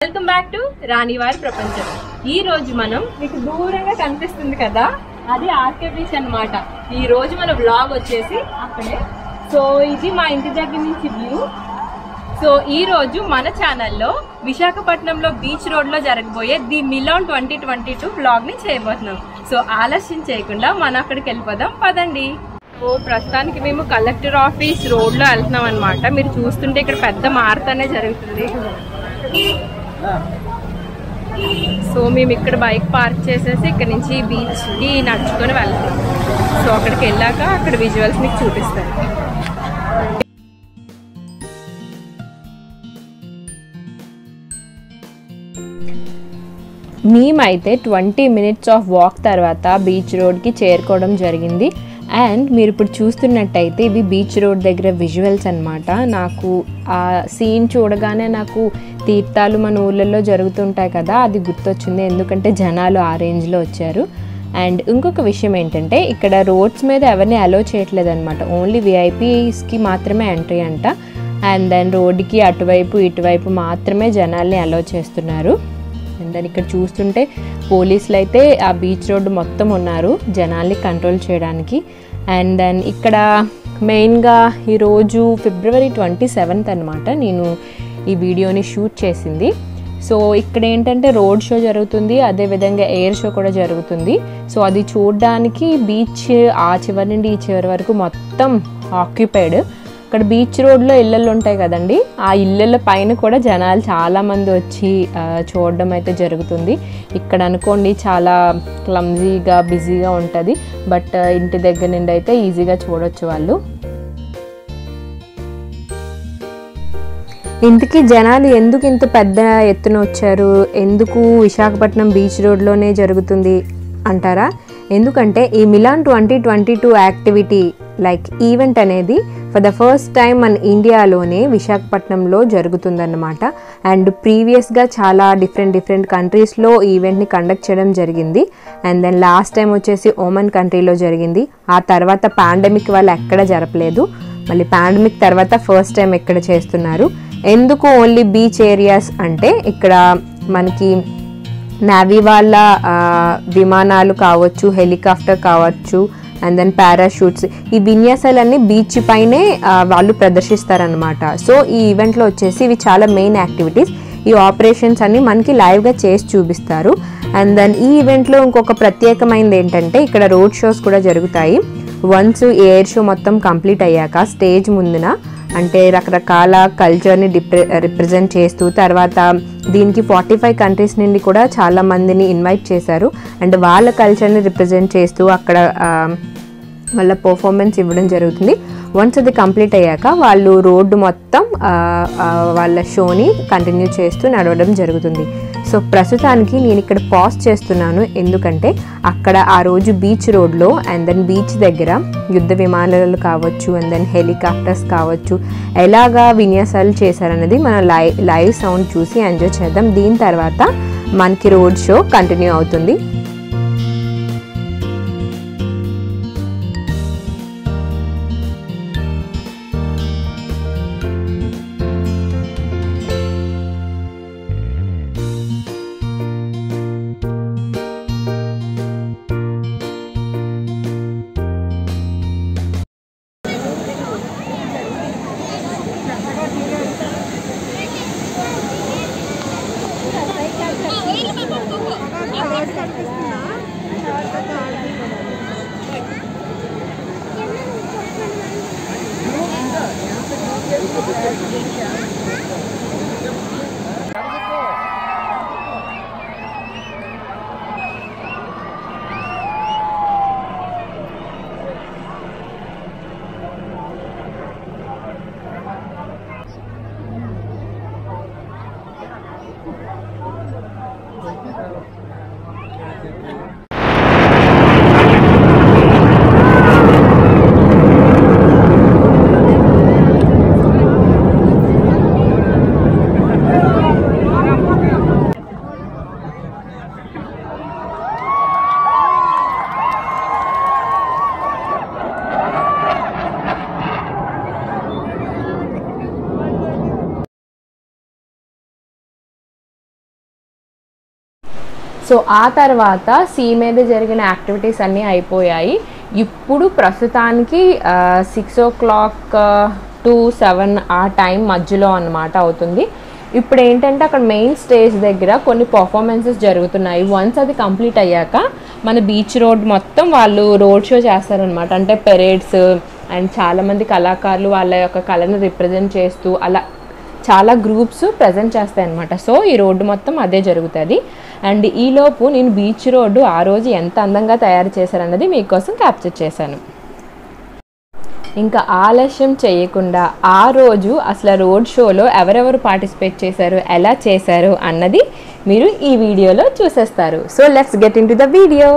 Welcome back to రాణివారి ప్రపంచం ఈ రోజు మనం మీకు దూరంగా కనిపిస్తుంది కదా అది ఆర్కే బీచ్ అన్నమాట ఈ రోజు మన బ్లాగ్ వచ్చేసి అక్కడే సో ఇది మా ఇంటి దగ్గర నుంచి వ్యూ సో ఈ రోజు మన ఛానల్లో విశాఖపట్నంలో బీచ్ రోడ్ లో జరగబోయే the Milan twenty twenty two blog ని చేయబోతున్నాం సో ఆలస్యం చేయకుండా మనం అక్కడికి వెళ్ళిపోదాం పదండి సో ప్రస్తుతానికి మేము కలెక్టర్ ఆఫీస్ రోడ్ లో వెళ్తున్నాం అనమాట మీరు చూస్తుంటే ఇక్కడ పెద్ద మార్తనే జరుగుతుంది సో మేము ఇక్కడ బైక్ పార్క్ చేసేసి ఇక్కడ నుంచి బీచ్ కి నడుచుకొని వెళ్తాం సో అక్కడికి వెళ్ళాక అక్కడ విజువల్స్ మీకు చూపిస్తాను మేమైతే ట్వంటీ మినిట్స్ ఆఫ్ వాక్ తర్వాత బీచ్ రోడ్కి చేరుకోవడం జరిగింది అండ్ మీరు ఇప్పుడు చూస్తున్నట్టయితే ఇవి బీచ్ రోడ్ దగ్గర విజువల్స్ అన్నమాట నాకు ఆ సీన్ చూడగానే నాకు తీర్థాలు మన ఊళ్ళల్లో జరుగుతుంటాయి కదా అది గుర్తొచ్చింది ఎందుకంటే జనాలు ఆ రేంజ్లో వచ్చారు అండ్ ఇంకొక విషయం ఏంటంటే ఇక్కడ రోడ్స్ మీద ఎవరిని అలో చేయట్లేదు అనమాట ఓన్లీ విఐపీస్కి మాత్రమే ఎంట్రీ అంట అండ్ దెన్ రోడ్డుకి అటువైపు ఇటువైపు మాత్రమే జనాల్ని అలో చేస్తున్నారు అండ్ దెన్ ఇక్కడ చూస్తుంటే పోలీసులు అయితే ఆ బీచ్ రోడ్డు మొత్తం ఉన్నారు జనాల్ని కంట్రోల్ చేయడానికి అండ్ దెన్ ఇక్కడ మెయిన్గా ఈరోజు ఫిబ్రవరి ట్వంటీ సెవెంత్ అనమాట నేను ఈ వీడియోని షూట్ చేసింది సో ఇక్కడ ఏంటంటే రోడ్ షో జరుగుతుంది అదేవిధంగా ఎయిర్ షో కూడా జరుగుతుంది సో అది చూడడానికి బీచ్ ఆ చివరి నుండి ఈ చివరి వరకు మొత్తం ఆక్యుపైడ్ అక్కడ బీచ్ రోడ్లో ఇళ్ళలు ఉంటాయి కదండి ఆ ఇళ్ళల పైన కూడా జనాలు చాలామంది వచ్చి ఆ, చూడడం అయితే జరుగుతుంది ఇక్కడ అనుకోండి చాలా క్లమ్జీగా బిజీగా ఉంటుంది బట్ ఇంటి దగ్గర నుండి అయితే ఈజీగా చూడొచ్చు వాళ్ళు ఇంతకీ జనాలు ఎందుకు ఇంత పెద్ద ఎత్తున వచ్చారు ఎందుకు విశాఖపట్నం బీచ్ రోడ్లోనే జరుగుతుంది అంటారా ఎందుకంటే ఈ Milan twenty twenty two activity like event అనేది ఫర్ ద ఫస్ట్ టైం మన ఇండియాలోనే విశాఖపట్నంలో జరుగుతుందన్నమాట అండ్ ప్రీవియస్గా చాలా డిఫరెంట్ డిఫరెంట్ కంట్రీస్లో ఈ ఈవెంట్ని కండక్ట్ చేయడం జరిగింది అండ్ దెన్ లాస్ట్ టైం వచ్చేసి ఓమన్ కంట్రీలో జరిగింది ఆ తర్వాత పాండమిక్ వల్ల ఎక్కడ జరపలేదు మళ్ళీ పాండమిక్ తర్వాత ఫస్ట్ టైం ఎక్కడ చేస్తున్నారు ఎందుకు ఓన్లీ బీచ్ ఏరియాస్ అంటే ఇక్కడ మనకి నావీ వాళ్ళ ఆ, విమానాలు కావచ్చు హెలికాప్టర్ కావచ్చు అండ్ దెన్ పారాషూట్స్ ఈ విన్యాసాలన్నీ బీచ్ పైనే ఆ, వాళ్ళు ప్రదర్శిస్తారనమాట సో ఈ ఈవెంట్లో వచ్చేసి ఇవి చాలా మెయిన్ యాక్టివిటీస్ ఈ ఆపరేషన్స్ అన్ని మనకి లైవ్గా చేసి చూపిస్తారు అండ్ దెన్ ఈ ఈవెంట్లో ఇంకొక ప్రత్యేకమైనది ఏంటంటే ఇక్కడ రోడ్ షోస్ కూడా జరుగుతాయి వన్స్ ఎయిర్ షో మొత్తం కంప్లీట్ అయ్యాక స్టేజ్ ముందున అంటే రకరకాల కల్చర్ని డిప్రె రిప్రజెంట్ చేస్తూ తర్వాత దీనికి ఫార్టీ ఫైవ్ కంట్రీస్ నుండి కూడా చాలా మందిని ఇన్వైట్ చేశారు అండ్ వాళ్ళ కల్చర్ని రిప్రజెంట్ చేస్తూ అక్కడ ఆ, వాళ్ళ పర్ఫార్మెన్స్ ఇవ్వడం జరుగుతుంది వన్స్ అది కంప్లీట్ అయ్యాక వాళ్ళు రోడ్డు మొత్తం ఆ, ఆ, వాళ్ళ షోని కంటిన్యూ చేస్తూ నడవడం జరుగుతుంది సో ప్రస్తుతానికి నేను ఇక్కడ పాజ్ చేస్తున్నాను ఎందుకంటే అక్కడ ఆ రోజు బీచ్ రోడ్లో అండ్ దెన్ బీచ్ దగ్గర యుద్ధ విమానాలు కావచ్చు అండ్ దెన్ హెలికాప్టర్స్ కావచ్చు ఎలాగా విన్యాసాలు చేశారనేది మనం లైవ్ లైవ్ సౌండ్ చూసి ఎంజాయ్ చేద్దాం దీని తర్వాత మనకి రోడ్ షో కంటిన్యూ అవుతుంది సో ఆ తర్వాత సీ మీద జరిగిన యాక్టివిటీస్ అన్నీ అయిపోయాయి ఇప్పుడు ప్రస్తుతానికి six o'clock to seven ఆ టైం మధ్యలో అన్నమాట అవుతుంది ఇప్పుడు ఏంటంటే అక్కడ మెయిన్ స్టేజ్ దగ్గర కొన్ని పర్ఫార్మెన్సెస్ జరుగుతున్నాయి వన్స్ అది కంప్లీట్ అయ్యాక మన బీచ్ రోడ్ మొత్తం వాళ్ళు రోడ్ షో చేస్తారనమాట అంటే పెరేడ్స్ అండ్ చాలామంది కళాకారులు వాళ్ళ యొక్క కళను రిప్రజెంట్ చేస్తూ అలా చాలా గ్రూప్స్ ప్రజెంట్ చేస్తాయి అనమాట సో ఈ రోడ్డు మొత్తం అదే జరుగుతుంది అండ్ ఈలోపు నేను బీచ్ రోడ్డు ఆ రోజు ఎంత అందంగా తయారు చేశారన్నది మీకోసం క్యాప్చర్ చేశాను ఇంకా ఆలస్యం చేయకుండా ఆ రోజు అసలు రోడ్ షోలో ఎవరెవరు పార్టిసిపేట్ చేశారు ఎలా చేశారు అన్నది మీరు ఈ వీడియోలో చూసేస్తారు so let's get into the video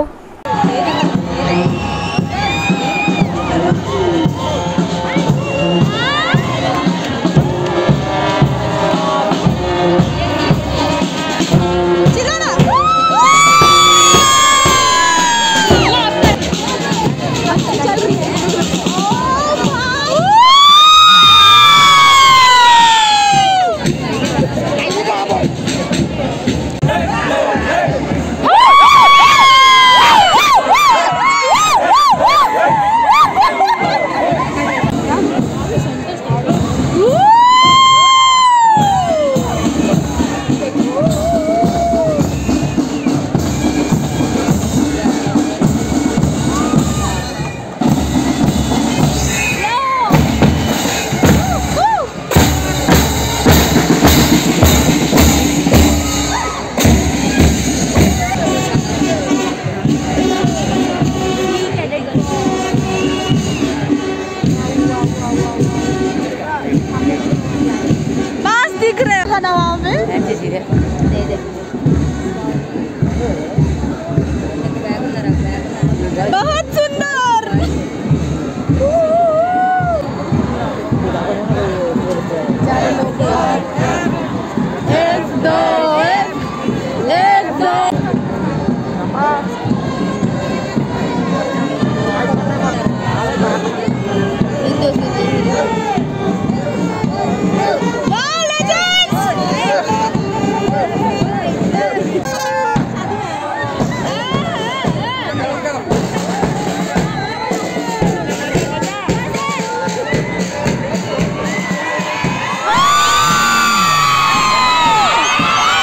बस दिख रहे हैं ना वहाँ पे बहुत सुंदर Let's go, let's go. Wow, legends!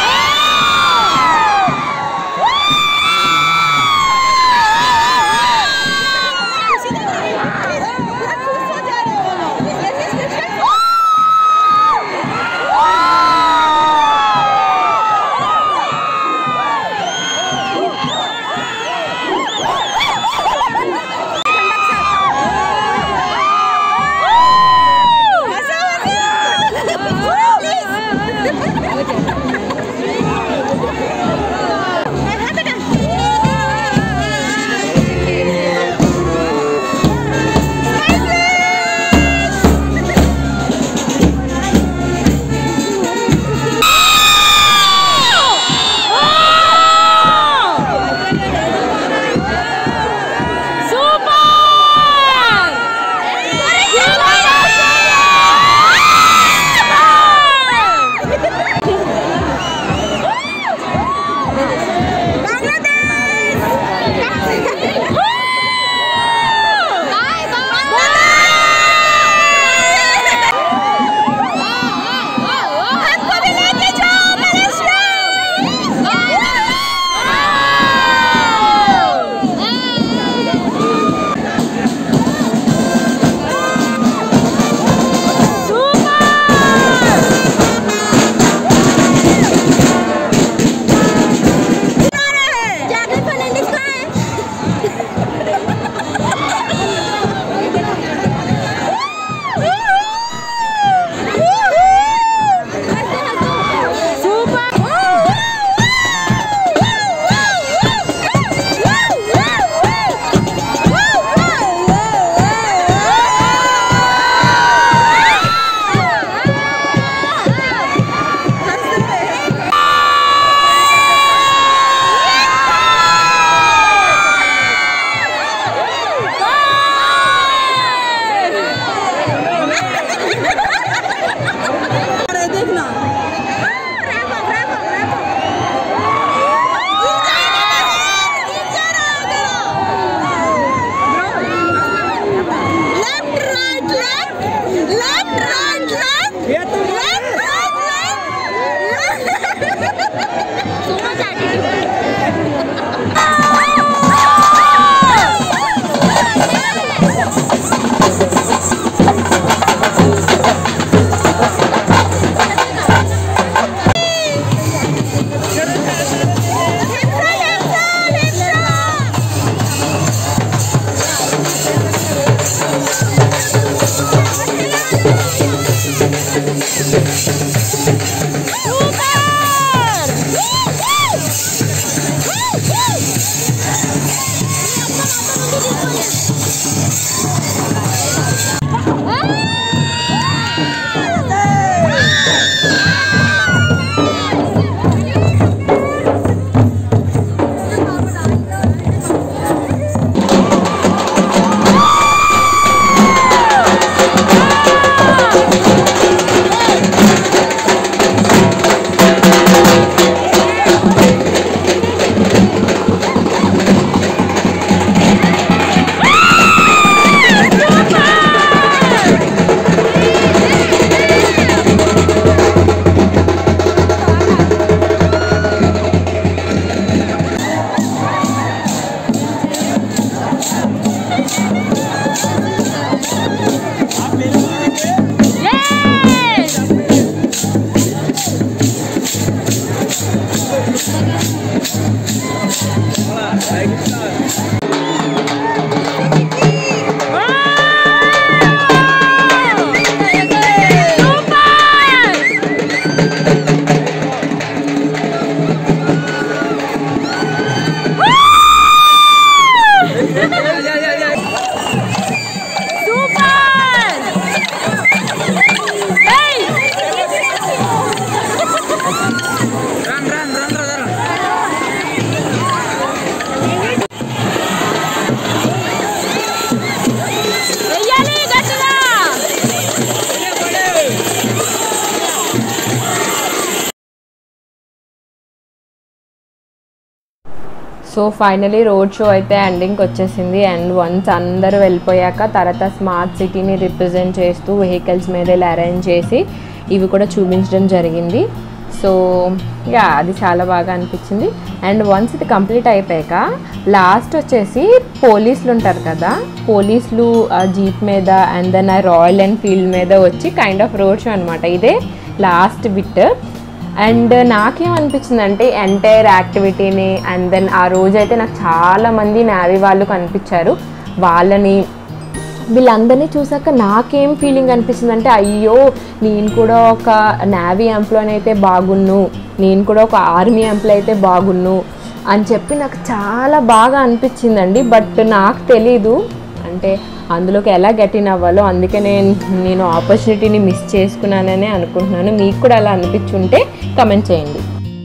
So finally road show అయితే ఎండింగ్కి వచ్చేసింది అండ్ వన్స్ అందరూ వెళ్ళిపోయాక తర్వాత స్మార్ట్ సిటీని రిప్రజెంట్ చేస్తూ వెహికల్స్ మీద ఇలా అరేంజ్ చేసి ఇవి కూడా చూపించడం జరిగింది సో యా అది చాలా బాగా అనిపించింది అండ్ వన్స్ ఇది కంప్లీట్ అయిపోయాక లాస్ట్ వచ్చేసి పోలీసులు ఉంటారు కదా పోలీసులు ఆ జీప్ మీద అండ్ దెన్ ఆ రాయల్ ఎన్ఫీల్డ్ మీద వచ్చి కైండ్ ఆఫ్ రోడ్ షో అనమాట ఇదే లాస్ట్ బిట్ అండ్ నాకేమనిపించింది అంటే ఎంటైర్ యాక్టివిటీని అండ్ దెన్ ఆ రోజైతే నాకు చాలా మంది నావీ వాళ్ళు కనిపించారు వాళ్ళని వీళ్ళందరినీ చూసాక నాకేం ఫీలింగ్ అనిపిస్తుంది అంటే అయ్యో నేను కూడా ఒక నావీ ఎంప్లాయ్ అయితే బాగున్ను నేను కూడా ఒక ఆర్మీ ఎంప్లాయ్ అయితే బాగున్ను అని చెప్పి నాకు చాలా బాగా అనిపించిందండి బట్ నాకు తెలీదు అంటే అందులోకి ఎలా గెట్ ఇన్ అవ్వాలో అందుకే నేను నేను ఆపర్చునిటీని మిస్ చేసుకున్నానని అనుకుంటున్నాను మీకు కూడా అలా అనిపించుంటే కమెంట్ చేయండి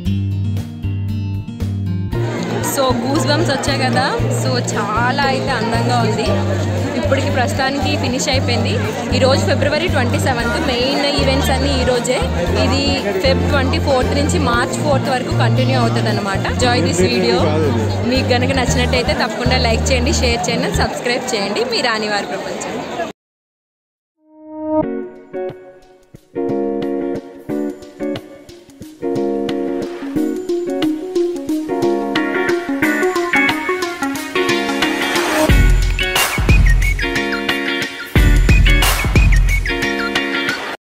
సో గూస్ బంప్స్ వచ్చాయి కదా సో చాలా అయితే అందంగా ఉంది ఇప్పటికి ప్రస్తుతానికి ఫినిష్ అయిపోయింది ఈరోజు February twenty seventh main events అన్ని ఈ రోజే ఇది ఫెబ్ ట్వంటీ ఫోర్త్ నుంచి మార్చ్ ఫోర్త్ వరకు కంటిన్యూ అవుతుంది అనమాట జాయ్ దిస్ వీడియో మీకు కనుక నచ్చినట్టయితే తప్పకుండా లైక్ చేయండి షేర్ చేయండి సబ్స్క్రైబ్ చేయండి మీ రానివారి ప్రపంచం